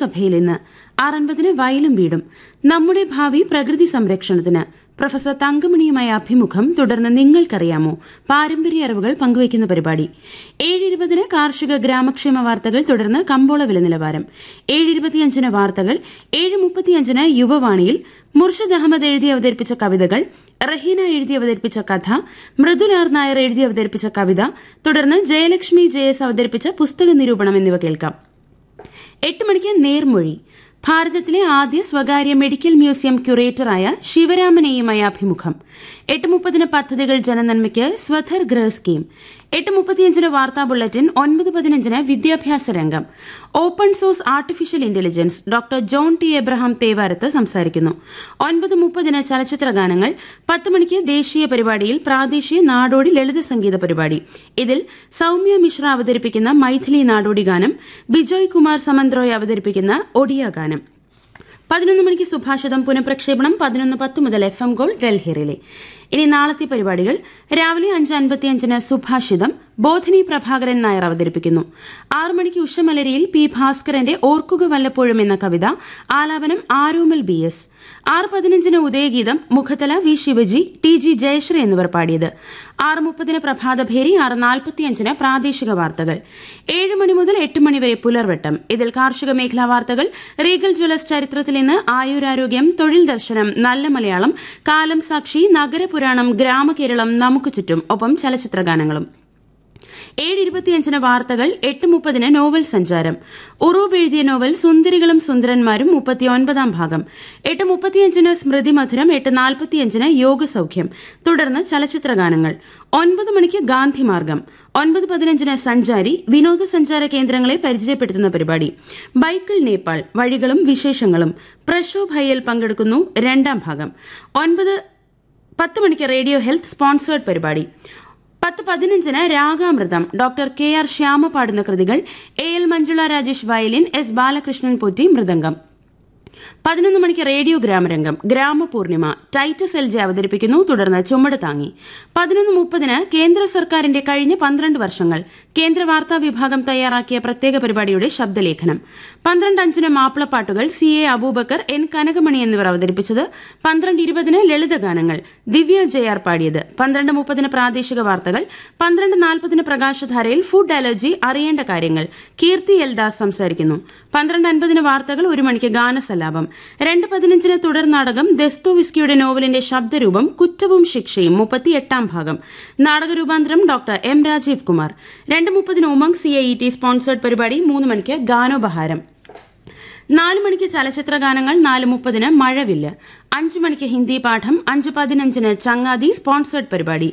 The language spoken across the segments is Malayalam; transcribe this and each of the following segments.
നിയമസഭയിൽ ഇന്ന് ആറൻപതിന് വയലും വീടും നമ്മുടെ ഭാവി പ്രകൃതി സംരക്ഷണത്തിന് പ്രൊഫസർ തങ്കമണിയുമായ അഭിമുഖം തുടർന്ന് നിങ്ങൾക്കറിയാമോ പാരമ്പര്യ അറിവുകൾ പങ്കുവയ്ക്കുന്ന പരിപാടി ഏഴ് ഇരുപതിന് കാർഷിക ഗ്രാമക്ഷേമ വാർത്തകൾ തുടർന്ന് കമ്പോള വില നിലവാരം ഏഴ് ഇരുപത്തിയഞ്ചിന് വാർത്തകൾ ഏഴ് മുപ്പത്തിയഞ്ചിന് യുവവാണിയിൽ മുർഷിദ് അഹമ്മദ് എഴുതി അവതരിപ്പിച്ച കവിതകൾ റഹീന എഴുതി അവതരിപ്പിച്ച കഥ മൃദുലാർ നായർ എഴുതി അവതരിപ്പിച്ച കവിത തുടർന്ന് ജയലക്ഷ്മി ജയസ് അവതരിപ്പിച്ച പുസ്തക നിരൂപണം എന്നിവ കേൾക്കാം എട്ട് മണിക്ക് നേർമൊഴി ഭാരതത്തിലെ ആദ്യ സ്വകാര്യ മെഡിക്കൽ മ്യൂസിയം ക്യൂറേറ്ററായ ശിവരാമനെയുമായ അഭിമുഖം എട്ട് മുപ്പതിന് പദ്ധതികൾ ജനനന്മയ്ക്ക് സ്വധർ ഗൃഹ സ്കീം എട്ട് മുപ്പത്തിയഞ്ചിന് വാർത്താ ബുള്ളറ്റിൻ ഒൻപത് പതിനഞ്ചിന് വിദ്യാഭ്യാസ രംഗം open source artificial intelligence doctor John T Abraham Thevarath സംസാരിക്കുന്നു ഒൻപത് മുപ്പതിന് ചലച്ചിത്ര ഗാനങ്ങൾ പത്ത് മണിക്ക് ദേശീയ പരിപാടിയിൽ പ്രാദേശിക നാടോടി ലളിത സംഗീത പരിപാടി ഇതിൽ സൌമ്യ മിശ്ര അവതരിപ്പിക്കുന്ന മൈഥിലി നാടോടി ഗാനം ബിജോയ് കുമാർ സമന്ത്രോയ് അവതരിപ്പിക്കുന്ന ഒഡിയ ഗാനം പതിനൊന്ന് മണിക്ക് സുഭാഷിതം പുനഃപ്രക്ഷേപണം പതിനൊന്ന് പത്ത് മുതൽ എഫ് എം ഗോൾ ഡൽഹിയിലെ ഇനി നാളത്തെ പരിപാടികൾ രാവിലെ അഞ്ച് അൻപത്തിയഞ്ചിന് സുഭാഷിതം ബോധിനി പ്രഭാകരൻ നായർ അവതരിപ്പിക്കുന്നു ആറു മണിക്ക് ഉഷമലരിയിൽ പി ഭാസ്കരന്റെ ഓർക്കുക വല്ലപ്പോഴും എന്ന കവിത ആലാപനം ആരോമൽ ബി എസ് ആറ് പതിനഞ്ചിന് Udayageetham Mukhathala V Sivaji T G Jayasree എന്നിവർ പാടിയത് ആറ് മുപ്പതിന് പ്രഭാതഭേരി ആറ് നാൽപ്പത്തിയഞ്ചിന് പ്രാദേശിക വാർത്തകൾ ഏഴ് മണി മുതൽ എട്ട് മണി വരെ പുലർവട്ടം ഇതിൽ കാർഷിക മേഖലാ വാർത്തകൾ റീഗൽ ജ്വല്ലസ് ചരിത്രത്തിൽ ഇന്ന് ആയുരാരോഗ്യം തൊഴിൽ ദർശനം നല്ല മലയാളം കാലം സാക്ഷി നഗരപുരാണം ഗ്രാമകേരളം നമുക്ക് ചുറ്റും ഒപ്പം ചലച്ചിത്ര ഗാനങ്ങളും ഏഴ് ഇരുപത്തിയഞ്ചിന് വാർത്തകൾ എട്ട് മുപ്പതിന് നോവൽ സഞ്ചാരം ഉറൂബ് എഴുതിയ നോവൽ സുന്ദരികളും സുന്ദരന്മാരും മുപ്പത്തിയൊൻപതാം ഭാഗം എട്ട് മുപ്പത്തിയഞ്ചിന് സ്മൃതി മധുരം എട്ട് നാൽപ്പത്തിയഞ്ചിന് യോഗസൌഖ്യം തുടർന്ന് ചലച്ചിത്ര ഗാനങ്ങൾ ഒൻപത് മണിക്ക് ഗാന്ധിമാർഗം ഒൻപത് പതിനഞ്ചിന് സഞ്ചാരി വിനോദസഞ്ചാര കേന്ദ്രങ്ങളെ പരിചയപ്പെടുത്തുന്ന പരിപാടി ബൈക്കിൾ നേപ്പാൾ വഴികളും വിശേഷങ്ങളും പ്രശോഭ് ഹയ്യൽ പങ്കെടുക്കുന്നു രണ്ടാം ഭാഗം ഒൻപത് പത്ത് മണിക്ക് റേഡിയോ ഹെൽത്ത് സ്പോൺസേർഡ് പരിപാടി പത്ത് പതിനഞ്ചിന് Ragamritham doctor K R Shyama പാടുന്ന കൃതികൾ A L Manjula Rajesh violin S Balakrishnan Potti mridangam പതിനൊന്ന് മണിക്ക് റേഡിയോ ഗ്രാമരംഗം ഗ്രാമപൂർണിമ ടൈറ്റസ് എൽ ജെ അവതരിപ്പിക്കുന്നു തുടർന്ന് ചുമട് താങ്ങി പതിനൊന്ന് മുപ്പതിന് കേന്ദ്ര സർക്കാരിന്റെ കഴിഞ്ഞ പന്ത്രണ്ട് വർഷങ്ങൾ കേന്ദ്ര വാർത്താ വിഭാഗം തയ്യാറാക്കിയ പ്രത്യേക പരിപാടിയുടെ ശബ്ദലേഖനം പന്ത്രണ്ട് അഞ്ചിന് മാപ്പിളപ്പാട്ടുകൾ C A Aboobacker N Kanakamani എന്നിവർ അവതരിപ്പിച്ചത് പന്ത്രണ്ട് ഇരുപതിന് ലളിതഗാനങ്ങൾ ദിവ്യ ജയാർ പാടിയത് പന്ത്രണ്ട് മുപ്പതിന് പ്രാദേശിക വാർത്തകൾ പന്ത്രണ്ട് നാൽപ്പതിന് പ്രകാശധാരയിൽ ഫുഡ് അലർജി അറിയേണ്ട കാര്യങ്ങൾ കീർത്തി എൽ ദാസ് സംസാരിക്കുന്നു പന്ത്രണ്ട് അൻപതിന് വാർത്തകൾ ഒരു മണിക്ക് ഗാനസലാപം രണ്ട് പതിനഞ്ചിന് തുടർ നാടകം ദസ്തോവിസ്കിയുടെ നോവലിന്റെ ശബ്ദരൂപം കുറ്റവും ശിക്ഷയും മുപ്പത്തിയെട്ടാം ഭാഗം നാടകരൂപാന്തരം ഡോക്ടർ എം രാജീവ് കുമാർ രണ്ട് മുപ്പതിന് Umang C I T sponsored പരിപാടി മൂന്ന് മണിക്ക് ഗാനോപഹാരം നാല് മണിക്ക് ചലച്ചിത്ര ഗാനങ്ങൾ നാല് മുപ്പതിന് മഴവില്ല് അഞ്ച് മണിക്ക് ഹിന്ദി പാഠം അഞ്ച് പതിനഞ്ചിന് ചങ്ങാതി സ്പോൺസേർഡ് പരിപാടി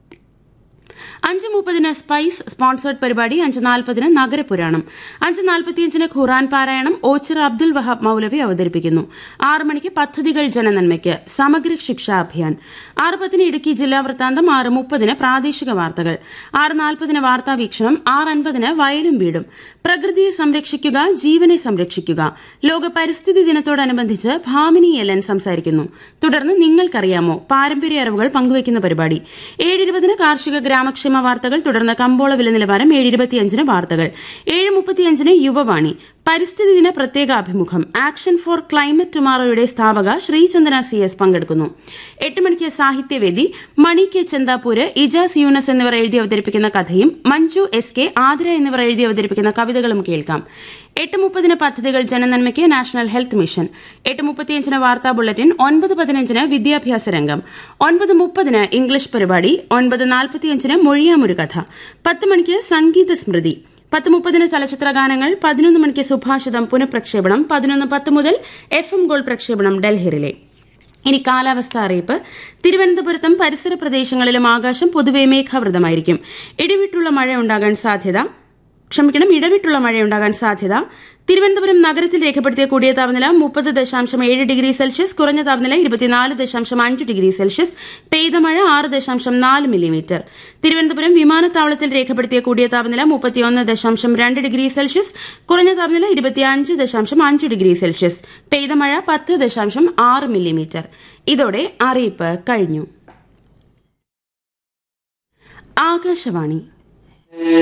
അഞ്ച് മുപ്പതിന് സ്പൈസ് സ്പോൺസേർഡ് പരിപാടി അഞ്ച് നാൽപ്പതിന് നഗരപുരാണം അഞ്ച് നാൽപ്പത്തിയഞ്ചിന് ഖുറാൻ പാരായണം ഓച്ചിറ അബ്ദുൽ വഹാബ് മൌലവി അവതരിപ്പിക്കുന്നു ആറ് മണിക്ക് പദ്ധതികൾ ജനനന്മയ്ക്ക് സമഗ്ര ശിക്ഷാ അഭിയാൻ ആറ് പത്തിന് ഇടുക്കി ജില്ലാ വൃത്താന്തം ആറ് മുപ്പതിന് പ്രാദേശിക വാർത്തകൾ ആറ് നാൽപ്പതിന് വാർത്താ വീക്ഷണം ആറ് അൻപതിന് വയലും വീടും പ്രകൃതിയെ സംരക്ഷിക്കുക ജീവനെ സംരക്ഷിക്കുക ലോക പരിസ്ഥിതി ദിനത്തോടനുബന്ധിച്ച് ഭാമിനി എലൻ സംസാരിക്കുന്നു തുടർന്ന് നിങ്ങൾക്കറിയാമോ പാരമ്പര്യ അറിവുകൾ പങ്കുവയ്ക്കുന്ന പരിപാടി ഏഴ് ഇരുപതിന് കാർഷിക ഗ്രാമക്ഷേമ വാർത്തകൾ തുടർന്ന് കമ്പോള വില നിലവാരം ഏഴ് ഇരുപത്തിയഞ്ചിന് വാർത്തകൾ ഏഴ് മുപ്പത്തിയഞ്ചിന് യുവവാണി പരിസ്ഥിതി ദിന പ്രത്യേക അഭിമുഖം ആക്ഷൻ ഫോർ ക്ലൈമറ്റ് ടുമാറോയുടെ സ്ഥാപക ശ്രീചന്ദന സി എസ് പങ്കെടുക്കുന്നു എട്ട് മണിക്ക് സാഹിത്യവേദി മണി കെ ചന്ദാപൂര് ഇജാസ് യൂനസ് എന്നിവർ എഴുതി അവതരിപ്പിക്കുന്ന കഥയും മഞ്ജു എസ് കെ ആതിര എന്നിവർ എഴുതി അവതരിപ്പിക്കുന്ന കവിതകളും കേൾക്കാം എട്ട് മുപ്പതിന് പദ്ധതികൾ ജനനന്മയ്ക്ക് നാഷണൽ ഹെൽത്ത് മിഷൻ എട്ട് മുപ്പത്തിയഞ്ചിന് വാർത്താ ബുള്ളറ്റിൻ ഒൻപത് പതിനഞ്ചിന് വിദ്യാഭ്യാസ രംഗം ഒൻപത് മുപ്പതിന് ഇംഗ്ലീഷ് പരിപാടി ഒൻപത് നാൽപ്പത്തിയഞ്ചിന് മൊഴിയാമൊരു കഥ പത്ത് മണിക്ക് സംഗീത സ്മൃതി പത്ത് മുപ്പതിന് ചലച്ചിത്ര ഗാനങ്ങൾ പതിനൊന്ന് മണിക്ക് സുഭാഷിതം പുനഃപ്രക്ഷേപണം പതിനൊന്ന് പത്ത് മുതൽ എഫ് എം ഗോൾ പ്രക്ഷേപണം ഡൽഹിയിലെ ഇനി കാലാവസ്ഥ അറിയിപ്പ് തിരുവനന്തപുരത്തും പരിസര പ്രദേശങ്ങളിലും ആകാശം പൊതുവെ മേഘാവൃതമായിരിക്കും ഇടിവിട്ടുള്ള മഴ ഉണ്ടാകാൻ സാധ്യത ക്ഷമിക്കണം ഇടവിട്ടുള്ള മഴയുണ്ടാകാൻ സാധ്യത തിരുവനന്തപുരം നഗരത്തിൽ രേഖപ്പെടുത്തിയ കൂടിയ താപനില മുപ്പത് ദശാംശം ഏഴ് ഡിഗ്രി സെൽഷ്യസ് കുറഞ്ഞ താപനില ഇരുപത്തിനാല് ദശാംശം അഞ്ച് ഡിഗ്രി സെൽഷ്യസ് പെയ്ത മഴ ആറ് ദശാംശം നാല് മില്ലിമീറ്റർ തിരുവനന്തപുരം വിമാനത്താവളത്തിൽ രേഖപ്പെടുത്തിയ കൂടിയ താപനില മുപ്പത്തിയൊന്ന് ദശാംശം രണ്ട് ഡിഗ്രി സെൽഷ്യസ് കുറഞ്ഞ താപനില ഇരുപത്തിയഞ്ച് ദശാംശം അഞ്ച് ഡിഗ്രി സെൽഷ്യസ് പെയ്ത മഴ പത്ത് ദശാംശം ആറ് മില്ലിമീറ്റർ ഇതോടെ അറിയിപ്പ് കഴിഞ്ഞു ആകാശവാണി